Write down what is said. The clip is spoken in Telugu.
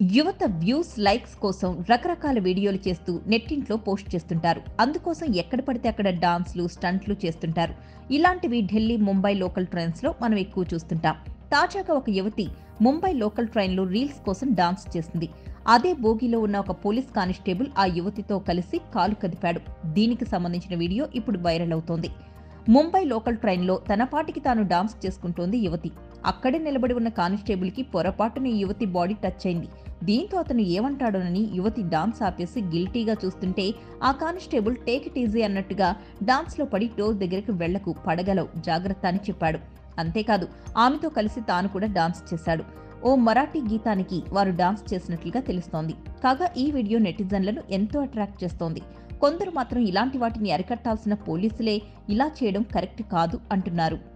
యువత వ్యూస్ లైక్స్ కోసం రకరకాల వీడియోలు చేస్తూ నెట్టింట్లో పోస్ట్ చేస్తుంటారు అందుకోసం ఎక్కడ పడితే అక్కడ డాన్స్లు స్టంట్లు చేస్తుంటారు ఇలాంటివి ఢిల్లీ ముంబై లోకల్ ట్రైన్స్ లో మనం ఎక్కువ చూస్తుంటాం తాజాగా ఒక యువతి ముంబై లోకల్ ట్రైన్లో రీల్స్ కోసం డాన్స్ చేసింది అదే బోగిలో ఉన్న ఒక పోలీస్ కానిస్టేబుల్ ఆ యువతితో కలిసి కాలు కదిపాడు దీనికి సంబంధించిన వీడియో ఇప్పుడు వైరల్ అవుతోంది ముంబై లోకల్ ట్రైన్లో తన పాటికి తాను డాన్స్ చేసుకుంటోంది యువతి అక్కడే నిలబడి ఉన్న కానిస్టేబుల్కి పొరపాటున ఈ యువతి బాడీ టచ్ అయింది దీంతో అతను ఏమంటాడోనని యువతి డాన్స్ ఆపేసి గిల్టీగా చూస్తుంటే ఆ కానిస్టేబుల్ టేక్ ఇట్ ఈజీ అన్నట్టుగా డాన్స్లో పడి డోర్ దగ్గరికి వెళ్లకు పడగలవు జాగ్రత్త అని చెప్పాడు అంతేకాదు ఆమెతో కలిసి తాను కూడా డాన్స్ చేశాడు ఓ మరాఠీ గీతానికి వారు డాన్స్ చేసినట్లుగా తెలుస్తోంది కాగా ఈ వీడియో నెటిజన్లను ఎంతో అట్రాక్ట్ చేస్తోంది కొందరు మాత్రం ఇలాంటి వాటిని అరికట్టాల్సిన పోలీసులే ఇలా చేయడం కరెక్ట్ కాదు అంటున్నారు